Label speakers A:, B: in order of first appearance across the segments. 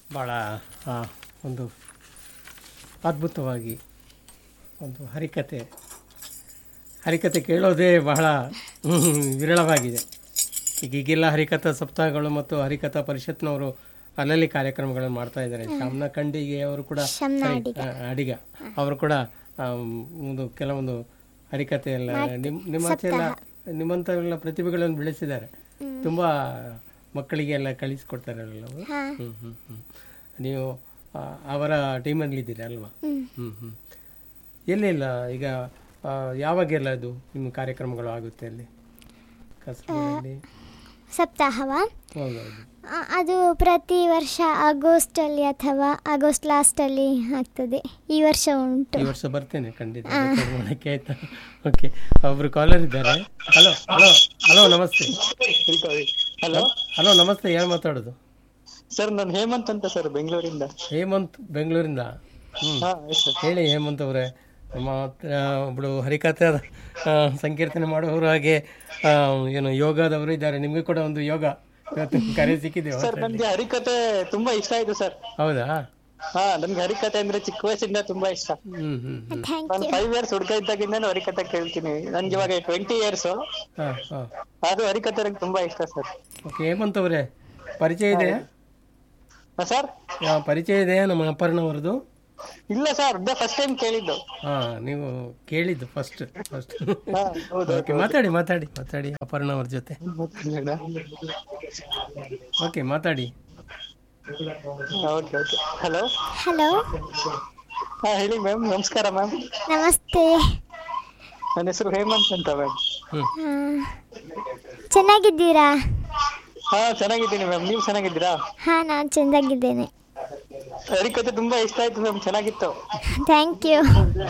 A: ಭಾಳ ಆ, ಒಂದು ಅದ್ಭುತವಾಗಿ ಒಂದು ಹರಿಕತೆ ಹರಿಕತೆ ಕೇಳೋದೇ ಬಹಳ ಹ್ಮ್, ವಿರಳವಾಗಿದೆ ಈಗ ಈಗೆಲ್ಲ ಹರಿಕಥಾ ಸಪ್ತಾಹಗಳು ಮತ್ತು ಹರಿಕಥಾ ಪರಿಷತ್ನವರು ಅಲ್ಲಲ್ಲಿ ಕಾರ್ಯಕ್ರಮಗಳನ್ನು ಮಾಡ್ತಾ ಇದ್ದಾರೆ ಶಾಮ್ನ ಖಂಡಿಗೆ ಅವರು ಕೂಡ ಹರಿ- ಆ, ಅಡಿಗ ಅವರು ಕೂಡ ಆಮ್, ಒಂದು ಕೆಲವೊಂದು ಹರಿಕತೆ ಎಲ್ಲ ನಿಮ್ ನಿಮ್ಮ ಆಚೆ ಎಲ್ಲ ನಿಮ್ಮಂಥವೆಲ್ಲ ಪ್ರತಿಭೆಗಳನ್ನು ಬೆಳೆಸಿದ್ದಾರೆ ತುಂಬ ಮಕ್ಕಳಿಗೆ ಎಲ್ಲ ಕಳಿಸ್ಕೊಡ್ತಾರೆ ಎಲ್ಲವು ಹ್ಮ್ ಹ್ಮ್ ಹ್ಮ್ ನೀವು ಆ, ಅವರ ಟೀಮಲ್ಲಿ ಇದ್ದೀರಾ ಅಲ್ವಾ ಹ್ಮ್ ಹ್ಮ್ ಎಲ್ಲಿಲ್ಲ ಈಗ ಆ, ಯಾವಾಗೆಲ್ಲ ಅದು ನಿಮ್ಮ ಕಾರ್ಯಕ್ರಮಗಳು ಆಗುತ್ತೆ ಅಲ್ಲಿ ಕಸಬಲ್ಲಿ
B: ಸಪ್ತಾಹವಾ
A: ಹೌದೌದು
B: ಆ, ಅದು ಪ್ರತಿ ವರ್ಷ ಆಗಸ್ಟಲ್ಲಿ ಅಥವಾ ಆಗಸ್ಟ್ ಲಾಸ್ಟಲ್ಲಿ ಆಗ್ತದೆ ಈ ವರ್ಷ ಉಂಟು
A: ಈ ವರ್ಷ ಬರ್ತೇನೆ ಖಂಡಿತ record ಮಾಡಕ್ಕೆ ಆಯ್ತಾ ಓಕೆ ಒಬ್ರು ಕಾಲರ್ ಇದ್ದಾರೆ ಹಲೋ ಹಲೋ ಹಲೋ ನಮಸ್ತೆ
C: ಹಲೋ
A: ಹಲೋ ನಮಸ್ತೆ ಯಾರು ಮಾತಾಡೋದು
C: ಸರ್ ನಾನು ಹೇಮಂತ್ ಅಂತ ಸರ್ ಬೆಂಗಳೂರಿಂದ
A: ಹೇಮಂತ್ ಬೆಂಗಳೂರಿಂದ ಹ್ಮ್
C: ಹಾ ಎಸ್ ಸರ್
A: ಹೇಳಿ ಹೇಮಂತ್ ಅವರೇ ನಮ್ಮ ಹತ್ರ ಒಬ್ಳು ಹರಿಕಥೆ ಆ, ಸಂಕೀರ್ತನೆ ಮಾಡೋರು ಹಾಗೆ ಆ, ಏನು ಯೋಗದವರು ಇದ್ದಾರೆ ನಿಮಗೆ ಕೂಡ ಒಂದು ಯೋಗ ಇವತ್ತು ಕರೆ ಸಿಕ್ಕಿದೆ
C: ಸರ್ ನನ್ಗೆ ಹರಿಕತೆ ತುಂಬಾ ಇಷ್ಟ ಆಯ್ತು ಸರ್
A: ಹೌದಾ
C: ಹಾ ನನ್ಗೆ ಹರಿಕತೆ ಅಂದ್ರೆ ಚಿಕ್ಕ ವಯಸ್ಸಿಂದ ತುಂಬಾ ಇಷ್ಟ
A: ಹ್ಮ್ ಹ್ಮ್ ಹ್ಮ್
B: ಥ್ಯಾಂಕ್
C: ನಾನು ಫೈವ್ ಇಯರ್ಸ್ ಹುಡುಗ ಇದ್ದಾಗಿಂದ ಹರಿಕತೆ ಕೇಳ್ತೀನಿ ನನ್ಗೆ ಇವಾಗ ಟ್ವೆಂಟಿ ಇಯರ್ಸ್
A: ಹಾ ಹಾ
C: ಅದು ಹರಿಕತೆ ನಂಗೆ ತುಂಬಾ ಇಷ್ಟ ಸರ್
A: ಓಕೆ ಹೇಮಂತ್ ಅವರೇ ಪರಿಚಯ ಇದೆಯಾ
C: ಸರ್
A: ಆ, ಪರಿಚಯ ಇದೆಯಾ ನಮ್ಮ ಅಪರ್ಣ ಅವರದು
C: ಇಲ್ಲ ಸರ್ ಇದೇ ಫಸ್ಟ್ ಟೈಮ್ ಕೇಳಿದ್ದು
A: ಹಾ ನೀವು ಕೇಳಿದ್ದು ಫಸ್ಟ್ ಫಸ್ಟ್
C: ಹಾ ಹೌದು
A: ಓಕೆ ಮಾತಾಡಿ ಮಾತಾಡಿ ಮಾತಾಡಿ ಅಪರ್ಣ ಅವ್ರ ಜೊತೆ ಓಕೆ ಮಾತಾಡಿ
C: ಓಕೆ ಓಕೆ ಹಲೋ
B: ಹಲೋ
C: ಹಾ ಹೇಳಿ ಮ್ಯಾಮ್ ನಮಸ್ಕಾರ ಮ್ಯಾಮ್
B: ನಮಸ್ತೆ
C: ನನ್ನ ಹೆಸರು ಹೇಮಂತ್ ಅಂತ ಮ್ಯಾಮ್
A: ಹ್ಮ್
B: ಆ, ಚೆನ್ನಾಗಿದ್ದೀರಾ
C: ಹಾ ಚೆನ್ನಾಗಿದ್ದೀನಿ ಮ್ಯಾಮ್ ನೀವು ಚೆನ್ನಾಗಿದ್ದೀರಾ
B: ಹಾಂ ನಾನು ಚೆಂದಾಗಿದ್ದೇನೆ
C: ಹರಿಕತೆ ತುಂಬಾ ಇಷ್ಟ ಆಯ್ತು ಮ್ಯಾಮ್ ಚೆನ್ನಾಗಿತ್ತು
B: ಥ್ಯಾಂಕ್ ಯು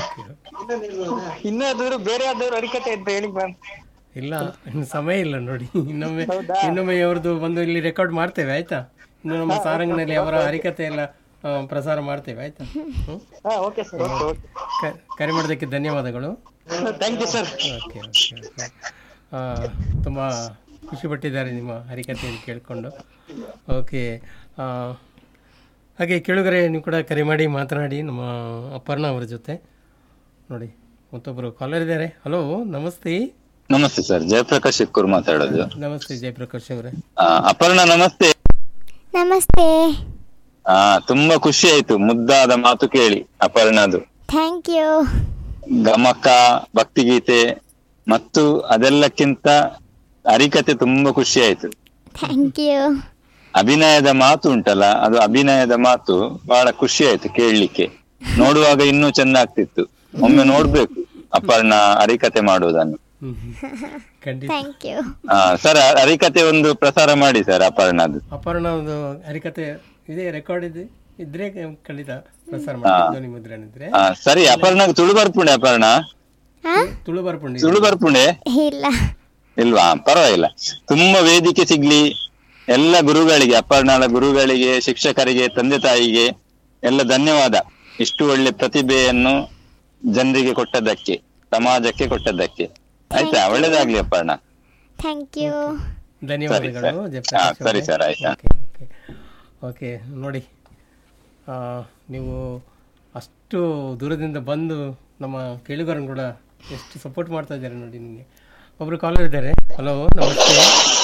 C: ಇನ್ನೂ ಯಾವ್ದಾದ್ರು ಬೇರೆ ಯಾವ್ದಾದ್ರು ಹರಿಕತೆ ಅಂತ ಹೇಳಿ ಮ್ಯಾಮ್
A: ಇಲ್ಲ ಇನ್ನು ಸಮಯ ಇಲ್ಲ ನೋಡಿ ಇನ್ನೊಮ್ಮೆ
C: ಹೌದಾ?
A: ಇನ್ನೊಮ್ಮೆ ಅವ್ರದ್ದು ಬಂದು ಇಲ್ಲಿ ರೆಕಾರ್ಡ್ ಮಾಡ್ತೇವೆ ಆಯ್ತಾ ಇನ್ನು ನಮ್ಮ ಸಾರಂಗ್ನಲ್ಲಿ ಅವರ ಹರಿಕತೆ ಎಲ್ಲ ಆ, ಪ್ರಸಾರ ಮಾಡ್ತೇವೆ ಆಯ್ತಾ ಹ್ಮ್?
C: ಹಾ ಓಕೆ ಸರ್ ಓಕೆ ಓಕೆ
A: ಕ- ಕರೆ ಮಾಡೋದಕ್ಕೆ ಧನ್ಯವಾದಗಳು
C: thank you sir
A: okay okay okay ಆ, ತುಂಬ ಖುಷಿಪಟ್ಟಿದ್ದಾರೆ ನಿಮ್ಮ ಹರಿಕಥೆಯನ್ನು ಕೇಳಿಕೊಂಡು ಓಕೆ ಆ, ಹಾಗೆ ಕೇಳುಗರೆ ನೀವು ಕೂಡ ಕರೆ ಮಾಡಿ ಮಾತನಾಡಿ ನಮ್ಮ ಅಪರ್ಣ ಅವರ ಜೊತೆ ನೋಡಿ ಮತ್ತೊಬ್ಬರು ಕಾಲರ್ ಇದ್ದಾರೆ ಹಲೋ ನಮಸ್ತೆ
D: ನಮಸ್ತೆ ಸರ್ ಜಯಪ್ರಕಾಶ್ ಇಕ್ಕೂರ್ ಮಾತಾಡೋದು
A: ನಮಸ್ತೆ ಜಯಪ್ರಕಾಶ್ ಅವರೇ
D: ಆ, ಅಪರ್ಣ ನಮಸ್ತೆ
B: ನಮಸ್ತೆ
D: ಆ ತುಂಬಾ ಖುಷಿ ಆಯ್ತು ಮುದ್ದಾದ ಮಾತು ಕೇಳಿ ಅಪರ್ಣದು
B: ಥ್ಯಾಂಕ್ ಯು
D: ಗಮಕ ಭಕ್ತಿಗೀತೆ ಮತ್ತು ಅದೆಲ್ಲಕ್ಕಿಂತ ಹರಿಕತೆ ತುಂಬಾ ಖುಷಿ ಆಯ್ತು
B: ಥ್ಯಾಂಕ್ ಯು
D: ಅಭಿನಯದ ಮಾತು ಉಂಟಲ್ಲ ಅದು ಅಭಿನಯದ ಮಾತು ಬಹಳ ಖುಷಿ ಆಯ್ತು ಕೇಳಲಿಕ್ಕೆ ನೋಡುವಾಗ ಇನ್ನೂ ಚೆಂದ ಆಗ್ತಿತ್ತು ಒಮ್ಮೆ ನೋಡ್ಬೇಕು ಅಪರ್ಣ ಹರಿಕತೆ ಮಾಡುವುದನ್ನು
A: ಹ್ಮ್ ಹ್ಮ್. ಖಂಡಿತ
B: ಥ್ಯಾಂಕ್ ಯು
D: ಆ ಸರ್ ಹರಿಕತೆ ಒಂದು ಪ್ರಸಾರ ಮಾಡಿ ಸರ್ ಅಪರ್ಣದು
A: ಅಪರ್ಣ ಒಂದು ಹರಿಕತೆ ಇದೆ ರೆಕಾರ್ಡ್ ಇದೆ ಇದ್ರೆ ಖಂಡಿತ ಪ್ರಸಾರ ಮಾಡಿ ಧ್ವನಿ ಮುದ್ರಣ ಇದ್ರೆ
D: ಆ ಸರಿ ಅಪರ್ಣಗ್ ತುಳು ಬರ್ಪುಂಡೆ ಅಪರ್ಣ
B: ಹಾಂ
A: ತುಳು ಬರ್ಪುಂಡಿ
D: ತುಳು ಬರ್ಪುಂಡೆ
B: ಇಲ್ಲ
D: ಇಲ್ವಾ ಪರವಾಗಿಲ್ಲ ತುಂಬಾ ವೇದಿಕೆ ಸಿಗ್ಲಿ ಎಲ್ಲ ಗುರುಗಳಿಗೆ ಅಪರ್ಣಾಳ ಗುರುಗಳಿಗೆ ಶಿಕ್ಷಕರಿಗೆ ತಂದೆ ತಾಯಿಗೆ ಎಲ್ಲ ಧನ್ಯವಾದ ಇಷ್ಟು ಒಳ್ಳೆ ಪ್ರತಿಭೆಯನ್ನು ಜನರಿಗೆ ಕೊಟ್ಟದ್ದಕ್ಕೆ ಸಮಾಜಕ್ಕೆ ಕೊಟ್ಟದ್ದಕ್ಕೆ ಆಯ್ತಾ ಒಳ್ಳೇದಾಗ್ಲಿ ಅಪರ್ಣ
B: ಥ್ಯಾಂಕ್ ಯು
A: ಧನ್ಯವಾದಗಳು
D: ಸರಿ,
A: ಜಯಪ್ರಕಾಶ್
D: ಹಾ, ಸರಿ
A: ಅವರೇ.
D: ಸರ್, ಆಯ್ತಾ.
A: ಓಕೆ ಓಕೆ ಓಕೆ ನೋಡಿ ಆ, ನೀವು ಅಷ್ಟು ದೂರದಿಂದ ಬಂದು ನಮ್ಮ ಕೇಳುಗರನ್ನು ಕೂಡ ಎಷ್ಟು ಸಪೋರ್ಟ್ ಮಾಡ್ತಾ ಇದ್ದಾರೆ ನೋಡಿ ನಿಮಗೆ ಒಬ್ರು ಕಾಲರ್ ಇದ್ದಾರೆ ಹಲೋ ನಮಸ್ತೆ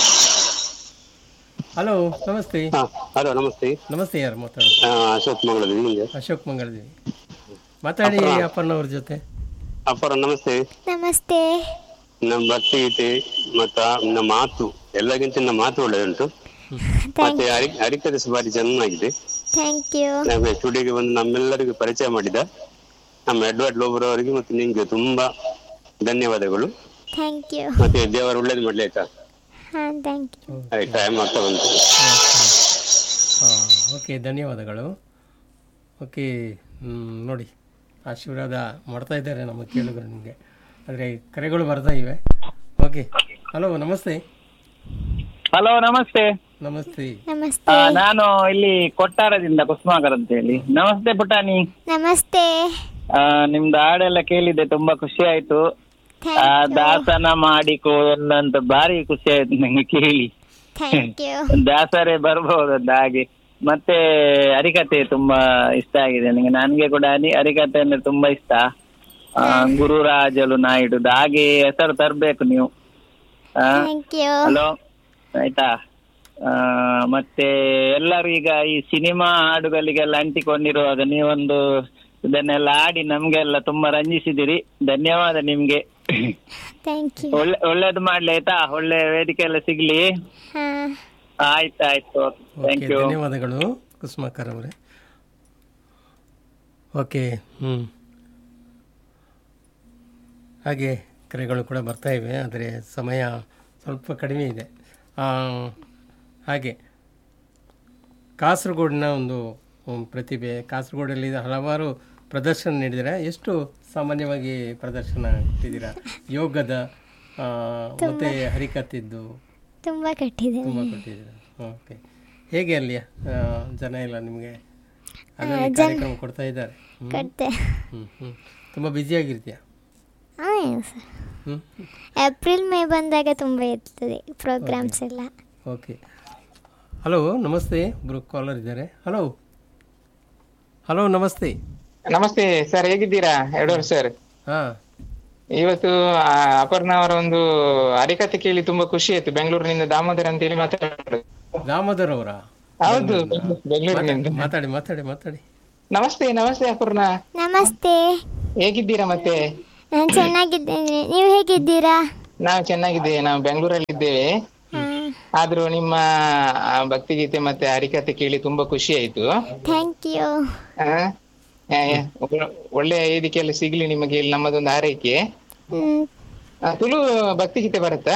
A: ಹಲೋ ನಮಸ್ತೆ
E: ಹಲೋ ನಮಸ್ತೆ
A: ನಮಸ್ತೆ ಯಾರು ಮಾತಾಡೋದು
E: ಆ, ಅಶೋಕ್ ಮಂಗಳೂರು ನಿಮಗೆ
A: ಅಶೋಕ್ ಮಂಗಳದೇವಿ ಮಾತಾಡಿ ಅಪ್ಪಣ್ಣ ಅವ್ರ ಜೊತೆ
E: ಅಪ್ಪರ ನಮಸ್ತೆ
B: ನಮಸ್ತೆ
E: ನಮ್ಮ ಭಕ್ತಿಗೀತೆ ಮತ್ತ ನಮ್ಮ ಮಾತು ಎಲ್ಲಕ್ಕಿಂತ ನಮ್ಮ ಮಾತು ಒಳ್ಳೆದುಂಟು
B: ಥ್ಯಾಂಕ್
E: ಮತ್ತೆ ಹರಿ ಹರಿಕತೆ ಸುಮಾರಿ ಚೆನ್ನಾಗಿದೆ
B: ಥ್ಯಾಂಕ್ ಯು
E: ನಮ್ಮ ಸ್ಟುಡಿಯೋಗೆ ಬಂದು ನಮ್ಮೆಲ್ಲರಿಗೂ ಪರಿಚಯ ಮಾಡಿದ ನಮ್ಮ ಎಡ್ವರ್ಡ್ ಲೋಬರ್ ಅವರಿಗೆ ಮತ್ತು ನಿಮ್ಗೆ ತುಂಬಾ ಧನ್ಯವಾದಗಳು
B: ಥ್ಯಾಂಕ್ ಯು
E: ಮತ್ತೆ ದೇವರು ಒಳ್ಳೇದು ಮಾಡ್ಲಿ ಆಯ್ತಾ
B: ಹಾಂ ಥ್ಯಾಂಕ್ ಯು
E: ಆಯ್ತು ಟೈಮ್ ಆಗ್ತಾ ಬಂತು
A: ಹಾಂ ಓಕೆ ಧನ್ಯವಾದಗಳು ಓಕೆ ಹ್ಮ್, ನೋಡಿ ಆಶೀರ್ವಾದ ಮಾಡ್ತಾ ಇದ್ದಾರೆ ನಮ್ಮ ಕೇಳುಗರು ನಿಮಗೆ ಆದರೆ ಕರೆಗಳು ಬರ್ತಾ ಇವೆ ಓಕೆ ಹಲೋ ನಮಸ್ತೆ
F: ಹಲೋ ನಮಸ್ತೆ
A: ನಮಸ್ತೆ
B: ನಮಸ್ತೆ
F: ಆ, ನಾನು ಇಲ್ಲಿ ಕೊಟ್ಟಾರದಿಂದ ಕುಸುಮಾಕರ್ ಅಂತ ಹೇಳಿ ನಮಸ್ತೆ ಪುಟಾಣಿ
B: ನಮಸ್ತೆ
F: ಆ, ನಿಮ್ದು ಹಾಡೆಲ್ಲ ಕೇಳಿದೆ ತುಂಬಾ ಖುಷಿ ಆಯ್ತು ಆ,
B: ಥ್ಯಾಂಕ್ ಯು
F: ದಾಸನ ಮಾಡಿಕೋ ಅನ್ನಂತ ಭಾರಿ ಖುಷಿ ಆಯ್ತು ನಂಗೆ ಕೇಳಿ
B: ಥ್ಯಾಂಕ್ ಯು
F: ದಾಸರೇ ಬರ್ಬಹುದಂತ ಹಾಗೆ ಮತ್ತೆ ಹರಿಕತೆ ತುಂಬಾ ಇಷ್ಟ ಆಗಿದೆ ನನಗೆ ನನ್ಗೆ ಕೂಡ ಹರಿ ಹರಿಕತೆ ಅಂದ್ರೆ ತುಂಬಾ ಇಷ್ಟ ಆ, ಗುರುರಾಜಲು ನಾಯ್ಡುದು ಹಾಗೆ ಹೆಸರು ತರ್ಬೇಕು ನೀವು ಆ,
B: ಥ್ಯಾಂಕ್ ಯು
F: ಹಲೋ ಆಯ್ತಾ ಆ, ಮತ್ತೆ ಎಲ್ಲರೂ ಈಗ ಈ ಸಿನಿಮಾ ಹಾಡುಗಳಿಗೆಲ್ಲ ಅಂಟಿಕೊಂಡಿರುವಾಗ ನೀವೊಂದು ಇದನ್ನೆಲ್ಲ ಆಡಿ ನಮ್ಗೆಲ್ಲ ತುಂಬಾ ರಂಜಿಸಿದಿರಿ ಧನ್ಯವಾದ ನಿಮ್ಗೆ
B: ಥ್ಯಾಂಕ್ ಯು
F: ಒಳ್ಳೆ ಒಳ್ಳೇದು ಮಾಡ್ಲಿ ಆಯ್ತಾ ಒಳ್ಳೆ ವೇದಿಕೆ ಎಲ್ಲ ಸಿಗ್ಲಿ
B: ಹಾಂ
F: ಆಯ್ತು ಆಯ್ತು ಥ್ಯಾಂಕ್
A: ಓಕೆ
F: ಯು
A: ಧನ್ಯವಾದಗಳು ಕುಸುಮಾಕರ್ ಅವರೇ ಓಕೆ ಹ್ಞೂ ಹಾಗೆ ಕರೆಗಳು ಕೂಡ ಬರ್ತಾ ಇವೆ ಆದರೆ ಸಮಯ ಸ್ವಲ್ಪ ಕಡಿಮೆ ಇದೆ ಆ, ಹಾಗೆ ಕಾಸರಗೋಡಿನ ಒಂದು ಒಂದು ಪ್ರತಿಭೆ ಕಾಸರಗೋಡಲ್ಲಿ ಹಲವಾರು ಪ್ರದರ್ಶನ ನೀಡಿದರೆ ಎಷ್ಟು ಸಾಮಾನ್ಯವಾಗಿ ಪ್ರದರ್ಶನ ಇಟ್ಟಿದ್ದೀರಾ ಯೋಗದ ಆ, ಮತ್ತೆ ಹರಿಕತ್ತಿದ್ದು
B: ತುಂಬ ಕಟ್ಟಿದ್ದೇನೆ
A: ತುಂಬ ಕೊಟ್ಟಿದ್ದೀರಾ ಓಕೆ ಹೇಗೆ ಅಲ್ಲಿ ಆ, ಜನ ಎಲ್ಲ ನಿಮಗೆ ಅದರಲ್ಲಿ ಕಾರ್ಯಕ್ರಮ ಕೊಡ್ತಾ ಇದ್ದಾರೆ
B: ಕೊಡ್ತೆ
A: ಹ್ಞೂ ಹ್ಞೂ ತುಂಬ ಬ್ಯುಸಿಯಾಗಿರ್ತೀಯ
B: ಹಾಂ ಸರ್
A: ಹ್ಞೂ
B: ಏಪ್ರಿಲ್ ಮೇ ಬಂದಾಗ ತುಂಬ ಇರ್ತದೆ ಪ್ರೋಗ್ರಾಮ್ಸ್ ಎಲ್ಲ
A: ಓಕೆ ಹಲೋ ನಮಸ್ತೆ ಒಬ್ಬರು ಕಾಲರ್ ಇದ್ದಾರೆ ಹಲೋ ಹಲೋ ನಮಸ್ತೆ
C: ನಮಸ್ತೆ ಸರ್ ಹೇಗಿದ್ದೀರಾ ಯಡೂರ್ ಸರ್
A: ಹಾಂ
C: ಇವತ್ತು ಆ, ಅಪರ್ಣಾ ಅವರ ಒಂದು ಹರಿಕತೆ ಕೇಳಿ ತುಂಬಾ ಖುಷಿ ಆಯ್ತು ಬೆಂಗಳೂರಿನಿಂದ ದಾಮೋದರ್ ಅಂತ ಹೇಳಿ ಮಾತಾಡೋದು
A: ದಾಮೋದರ್ ಅವರ
C: ಹೌದು ಬೆಂಗಳೂರಿನಿಂದ
A: ಮಾತಾಡಿ ಮಾತಾಡಿ ಮಾತಾಡಿ
C: ನಮಸ್ತೆ ನಮಸ್ತೆ ಅಪರ್ಣಾ
B: ನಮಸ್ತೆ
C: ಹೇಗಿದ್ದೀರಾ ಮತ್ತೆ
B: ನಾನು ಚೆನ್ನಾಗಿದ್ದೇನೆ ನೀವು ಹೇಗಿದ್ದೀರಾ
C: ನಾವು ಚೆನ್ನಾಗಿದ್ದೇವೆ ನಾವು ಬೆಂಗಳೂರಲ್ಲಿ ಇದ್ದೇವೆ
B: ಹಾಂ
C: ಆದ್ರೂ ನಿಮ್ಮ ಆ, ಭಕ್ತಿಗೀತೆ ಮತ್ತೆ ಹರಿಕತೆ ಕೇಳಿ ತುಂಬಾ ಖುಷಿ ಆಯ್ತು
B: ಥ್ಯಾಂಕ್ ಯು
C: ಆ, ಆ, ಒಳ್ಳೆ- ಒಳ್ಳೆಯ ವೇದಿಕೆಯಲ್ಲಿ ಸಿಗ್ಲಿ ನಿಮಗೆ ಇಲ್ಲಿ ನಮ್ಮದೊಂದು ಆರೈಕೆ
B: ಹ್ಞೂ
C: ಆ, ತುಳು ಭಕ್ತಿಗೀತೆ ಬರುತ್ತಾ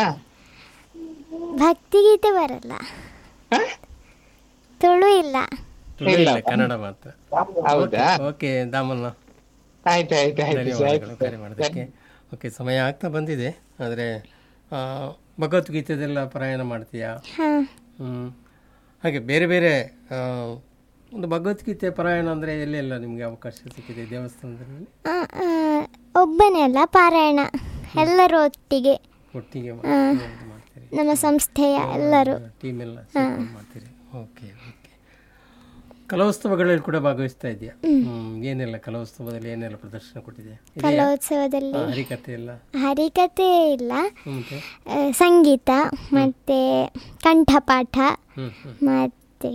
B: ಭಕ್ತಿಗೀತೆ ಬರಲ್ಲ
C: ಹ?
B: ತುಳು ಇಲ್ಲ
A: ತುಳು ಇಲ್ಲ ಕನ್ನಡ ಮಾತ್ರ
C: ಹೌದಾ
A: ಓಕೆ ದಾಮನ್ನ
C: ಆಯ್ತು ಆಯ್ತು ಆಯ್ತು
A: ಧನ್ಯವಾದಗಳು ಕರೆ ಮಾಡೋದಕ್ಕೆ ಓಕೆ ಸಮಯ ಆಗ್ತಾ ಬಂದಿದೆ ಆದರೆ ಭಗವದ್ಗೀತೆದೆಲ್ಲ ಪಾರಾಯಣ ಮಾಡ್ತೀಯಾ
B: ಹಾಂ
A: ಹ್ಮ್. ಹಾಗೆ ಬೇರೆ ಬೇರೆ ಆ, ಒಂದು ಭಗವದ್ಗೀತೆ ಪಾರಾಯಣ ಅಂದರೆ ಎಲ್ಲೆಲ್ಲ ನಿಮಗೆ ಅವಕಾಶ ಸಿಕ್ಕಿದೆ ದೇವಸ್ಥಾನದಲ್ಲಿ
B: ಒಬ್ಬನೇ ಅಲ್ಲ ಪಾರಾಯಣ ಎಲ್ಲರೂ ಒಟ್ಟಿಗೆ
A: ಒಟ್ಟಿಗೆ ಮಾ-
B: ಆ.
A: ಇದು ಮಾಡ್ತೀರಿ
B: ನಮ್ಮ ಸಂಸ್ಥೆಯ ಎಲ್ಲರೂ
A: ಟೀಮ್ ಎಲ್ಲ ಸೇರ್ಕೊಂಡು ಮಾಡ್ತೀರಿ ಓಕೆ ಓಕೆ ಕಲೋತ್ಸವಗಳಲ್ಲಿ ಕೂಡ ಭಾಗವಹಿಸ್ತಾ ಇದೆಯಾ ಹ್ಮ್ ಏನೆಲ್ಲ ಕಲೋತ್ಸವದಲ್ಲಿ ಏನೆಲ್ಲ ಪ್ರದರ್ಶನ ಕೊಟ್ಟಿದೆ ಇದೆಯಾ?
B: ಕಲೋತ್ಸವದಲ್ಲಿ
A: ಆ, ಹರಿಕತೆ ಎಲ್ಲ
B: ಹರಿಕತೆ ಇಲ್ಲ
A: ಹ್ಮ್, ಮತ್ತೆ
B: ಆ, ಸಂಗೀತ ಮತ್ತು ಕಂಠಪಾಠ
A: ಹ್ಮ್ ಹ್ಮ್
B: ಮತ್ತು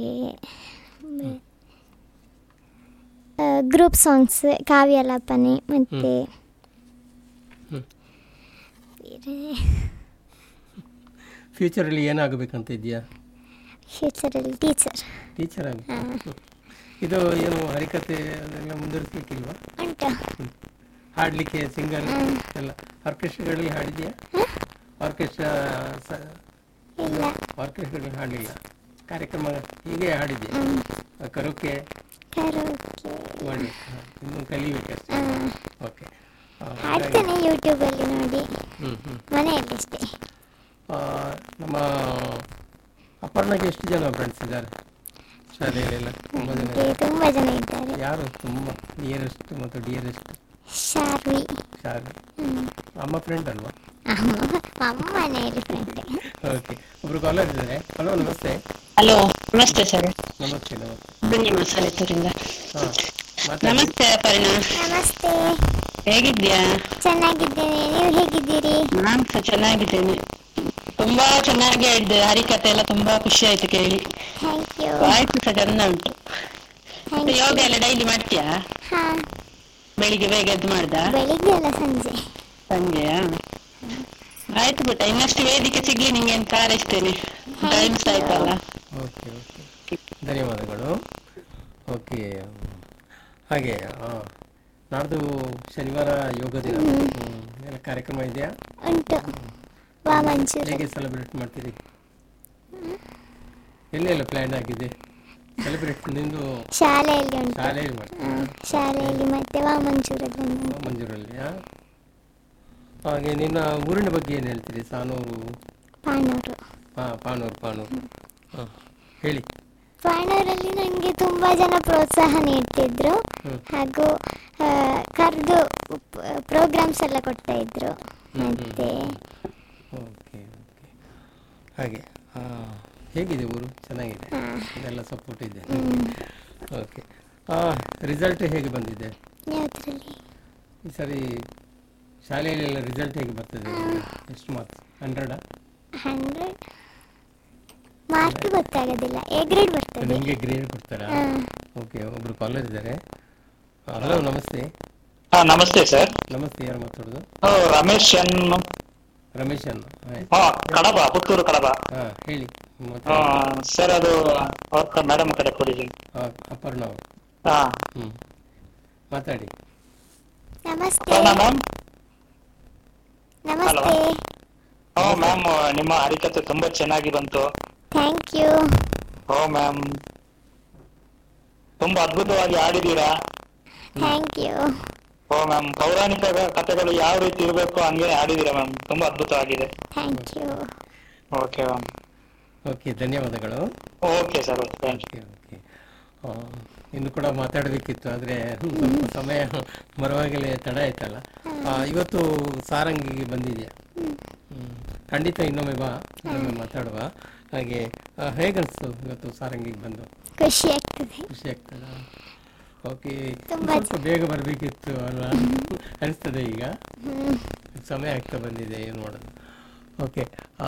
B: ಗ್ರೂಪ್ ಸಾಂಗ್ಸ್ ಕಾವ್ಯಲಾಪನೆ ಮತ್ತು
A: ಹ್ಮ್. ಫ್ಯೂಚರಲ್ಲಿ ಏನಾಗಬೇಕಂತ ಇದೆಯಾ
B: ಫ್ಯೂಚರಲ್ಲಿ ಟೀಚರ್
A: ಟೀಚರ್ ಆಗಿ ಇದು ಏನು ಹರಿಕತೆ ಅದೆಲ್ಲ ಮುಂದುವರಿಸಲಿಕ್ಕಿಲ್ವಾ
B: ಉಂಟು
A: ಹಾಡಲಿಕ್ಕೆ ಸಿಂಗರ್ ಎಲ್ಲ ಆರ್ಕೆಸ್ಟ್ರಾಗಳಲ್ಲಿ ಹಾಡಿದ್ಯಾ ಆರ್ಕೆಸ್ಟ್ರಾ ಸ
B: ಇಲ್ಲ
A: ಆರ್ಕೆಸ್ಟ್ರಾಗಳಲ್ಲಿ ಹಾಡಲಿಲ್ಲ ಕಾರ್ಯಕ್ರಮ ಹೀಗೆ ಹಾಡಿದ್ಯಾ ಕರೋಕೆ
B: ಕರೋಕೆ
A: ಮಾಡಿ ಇನ್ನು ಕಲಿಬೇಕಷ್ಟೇ ಓಕೆ
B: ಹಾಡ್ತೇನೆ ಯೂಟ್ಯೂಬಲ್ಲಿ ನೋಡಿ
A: ಹ್ಞೂ ಹ್ಞೂ
B: ಮನೆಯಲ್ಲಿ ಅಷ್ಟೇ
A: ನಮ್ಮ ಅಪರ್ಣಗೆ ಎಷ್ಟು ಜನ ಫ್ರೆಂಡ್ಸ್ ಇದ್ದಾರೆ ಶಾಲೆಯಲ್ಲೆಲ್ಲ ತುಂಬ ಜನ
B: ನನಗೆ ತುಂಬ ಜನ ಇದ್ದಾರೆ
A: ಯಾರು ತುಂಬ ಡಿಯರೆಸ್ಟ್ ಮತ್ತು ಡಿಯರೆಸ್ಟ್
B: ಶಾರ್ವಿ
A: ಶಾಲೆ ಅಮ್ಮ ಫ್ರೆಂಡ್ ಅಲ್ವಾ
B: ಅಮ್ಮ ಅಮ್ಮ ಮನೆಯಲ್ಲಿ ಫ್ರೆಂಡ್
A: ಓಕೆ ಒಬ್ರು ಕಾಲರ್ ಇದ್ದಾರೆ ಹಲೋ ನಮಸ್ತೆ
G: ಹಲೋ ನಮಸ್ತೆ ಸರ್
A: ನಮಸ್ತೆ ನಮಸ್ತೆ
G: ಬನ್ನಿ ಮಸಾಲೆ ತೂರಿಂದ
A: ಹಾಂ ಮಾತಾಡಿ
G: ನಮಸ್ತೆ ಅಪರ್ಣ
B: ನಮಸ್ತೆ
G: ಹೇಗಿದ್ಯಾ
B: ಚೆನ್ನಾಗಿದ್ದೇನೆ ನೀವು ಹೇಗಿದ್ದೀರಿ
G: ನಾನು ಸಹ ಚೆನ್ನಾಗಿದ್ದೇನೆ ತುಂಬಾ ಚೆನ್ನಾಗಿ ಹೇಳಿದೆ ಹರಿಕತೆ ಎಲ್ಲ ತುಂಬಾ ಖುಷಿ ಆಯ್ತು ಕೇಳಿ
B: ಥ್ಯಾಂಕ್ ಯು
G: ವಾಯ್ಸ್ ಸಹ ಚಂದ ಉಂಟು
B: ಥ್ಯಾಂಕ್
G: ಮತ್ತೆ
B: ಯು
G: ಯೋಗ ಎಲ್ಲ ಡೈಲಿ ಮಾಡ್ತೀಯಾ
B: ಹಾಂ
G: ಬೆಳಿಗ್ಗೆ ಬೇಗ ಎದ್ದು ಮಾಡ್ದ
B: ಬೆಳಿಗ್ಗೆ ಅಲ್ಲ ಸಂಜೆ
G: ಸಂಜೆಯಾ ಆಯ್ತು ಬಿಟ್ಟ ಇನ್ನಷ್ಟು ವೇದಿಕೆ ಸಿಗ್ಲಿ ನಿಂಗೆ ಅಂತ ಹಾರೈಸ್ತೇನೆ ಟೈಮ್ಸ್ ಆಯ್ತಲ್ಲ
A: ಓಕೆ ಓಕೆ ಧನ್ಯವಾದಗಳು ಓಕೆ ಹಾಗೆ ಆ, ನಾಡ್ದು ಶನಿವಾರ ಯೋಗ ದಿನ ಹ್ಮ್. ಎಲ್ಲ ಕಾರ್ಯಕ್ರಮ ಇದೆಯಾ
B: ಉಂಟು ವಾಮಂಚೂರು
A: ಹೇಗೆ ಸೆಲೆಬ್ರೇಟ್ ಮಾಡ್ತೀರಿ ಎಲ್ಲೆಲ್ಲ ಪ್ಲ್ಯಾನ್ ಆಗಿದೆ ಸೆಲೆಬ್ರೇಟ್ ನಿಂದು
B: ಶಾಲೆಯಲ್ಲಿ ಉಂಟು
A: ಶಾಲೆಯಲ್ಲಿ ಮಾಡ್ತೀರಾ
B: ಹಾ, ಶಾಲೆಯಲ್ಲಿ ಮತ್ತೆ ವಾಮಂಚೂರಲ್ಲಿ ಒಂದು
A: ಮಂಜೂರಲ್ಲಿ ಹಾಗೆ ನಿನ್ನ ಊರಿನ ಬಗ್ಗೆ ಏನು ಹೇಳ್ತೀರಿ ಸಾನೂರು
B: ಪಾಣೂರು
A: ಪಾ ಪಾನೂರು ಪಾನೂರು ಹಾಂ ಹೇಳಿ
B: ಪಾಣೂರಲ್ಲಿ ನನಗೆ ತುಂಬ ಜನ ಪ್ರೋತ್ಸಾಹ ನೀಡ್ತಿದ್ರು
A: ಹ್ಮ್.
B: ಹಾಗೂ ಕರೆದು ಪ್ರೋಗ್ರಾಮ್ಸ್ ಎಲ್ಲ ಕೊಡ್ತಾ ಇದ್ರು
A: ಹ್ಮ್, ಹ್ಮ್.
B: ಮತ್ತೆ
A: ಓಕೆ ಓಕೆ ಹಾಗೆ ಆ, ಹೇಗಿದೆ ಊರು ಚೆನ್ನಾಗಿದೆ
B: ಹಾಂ
A: ಇದೆಲ್ಲ ಸಪೋರ್ಟ್ ಇದೆ ಓಕೆ ರಿಸಲ್ಟ್ ಹೇಗೆ ಬಂದಿದೆ
B: ಯಾವುದ್ರಲ್ಲಿ
A: ಈ ಸರಿ ಶಾಲೆಯಲ್ಲೆಲ್ಲ ರಿಸಲ್ಟ್ ಹೇಗೆ ಬರ್ತದೆ ಎಷ್ಟು ಮಾರ್ಕ್ಸ್ ಹಂಡ್ರೆಡಾ
B: ಹಂಡ್ರೆಡ್ ಮಾರ್ಕ್ ಗೊತ್ತಾಗೋದಿಲ್ಲ ಎ ಗ್ರೇಡ್ ಬರ್ತದೆ
A: ನಿಮಗೆ ಗ್ರೇಡ್ ಕೊಡ್ತಾರಾ
B: ಹಾಂ
A: ಓಕೆ ಒಬ್ರು ಕಾಲರ್ ಇದ್ದಾರೆ ಹಲೋ ನಮಸ್ತೆ
H: ಹಾ ನಮಸ್ತೆ ಸರ್
A: ನಮಸ್ತೆ ಯಾರು ಮಾತಾಡೋದು
H: ರಮೇಶ್ ಎನ್
A: ರಮೇಶ್ ಅನ್ನ ಆಯ್ತು
H: ಹಾ ಕಡಬ ಪುತ್ತೂರು ಕಡಬ
A: ಹಾ ಹೇಳಿ
H: ಆ, ಸರ್ ಅದು ಅವ್ರ ಮೇಡಮ್ ಕಡೆ ಕೊಡಿದ್ದೀನಿ
A: ಅಪರ್ಣ ಅವರು
H: ಹಾ
A: ಹ್ಮ್ ಮಾತಾಡಿ
B: ನಮಸ್ತೆ
H: ಅಪರ್ಣ ಮ್ಯಾಮ್
B: ನಮಸ್ತೆ
H: ಓ ಮ್ಯಾಮ್ ನಿಮ್ಮ ಹರಿಕತೆ ತುಂಬಾ ಚೆನ್ನಾಗಿ ಬಂತು
B: ಥ್ಯಾಂಕ್ ಯು
H: ಓ ಮ್ಯಾಮ್ ತುಂಬಾ ಅದ್ಭುತವಾಗಿ ಆಡಿದೀರಾ
B: ಥ್ಯಾಂಕ್ ಯು
H: ಓ ಮ್ಯಾಮ್ ಪೌರಾಣಿಕ ಕಥೆಗಳು ಯಾವ ರೀತಿ ಇರಬೇಕು ಹಂಗೆ ಆಡಿದೀರಾ ಮ್ಯಾಮ್ ತುಂಬಾ ಅದ್ಭುತವಾಗಿದೆ
B: thank you
H: okay ma'am
A: okay ಧನ್ಯವಾದಗಳು
H: okay sir thank you
A: okay okay ಇನ್ನು ಕೂಡ ಮಾತಾಡಬೇಕಿತ್ತು ಆದರೆ ಸ್ವಲ್ಪ ಸಮಯ ಬರುವಾಗಲೇ ತಡ ಆಯ್ತಲ್ಲ ಆ, ಇವತ್ತು ಸಾರಂಗಿಗೆ ಬಂದಿದೆಯಾ ಹ್ಮ್. ಖಂಡಿತ ಇನ್ನೊಮ್ಮೆ ಬಾ ಇನ್ನೊಮ್ಮೆ ಮಾತಾಡುವ ಹಾಗೆ ಆ, ಹೇಗನ್ಸ್ತು ಇವತ್ತು ಸಾರಂಗಿಗೆ ಬಂದು
B: ಖುಷಿ ಆಗ್ತದೆ
A: ಖುಷಿ ಆಗ್ತದ ಓಕೆ
B: ತುಂಬಾ
A: ಸ್ವಲ್ಪ ಬೇಗ ಬರಬೇಕಿತ್ತು ಅಲ್ಲ ಅನಿಸ್ತದೆ ಈಗ
B: ಹ್ಮ್.
A: ಸಮಯ ಆಗ್ತಾ ಬಂದಿದೆ ಏನು ಮಾಡೋದು ಓಕೆ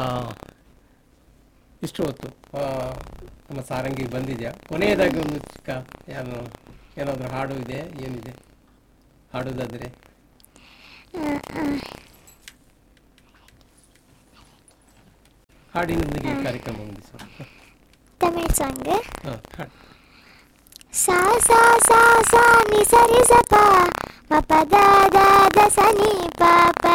A: ಇಷ್ಟು ಹೊತ್ತು ಆ, ನಮ್ಮ ಸಾರಂಗಿಗೆ ಬಂದಿದೆಯಾ ಕೊನೆಯದಾಗಿ ಒಂದು ಚಿಕ್ಕ ಏನು ಏನಾದರೂ ಹಾಡು ಇದೆ ಏನಿದೆ ಹಾಡೋದಾದರೆ
B: ಆ, ಆ.
A: ಹಾಡಿನೊಂದಿಗೆ ಕಾರ್ಯಕ್ರಮ ಮುಗಿಸು
B: ತಮಿಳ್ ಸಾಂಗ್
A: ಹಾಂ ಹಾಡು
B: ಸಾ ಸಾ ಸಾ ಸಾ ನಿ ಸರಿ ಸ ಪ ಮ ಪ ದ ದ ದ ಸ ನಿ ಪ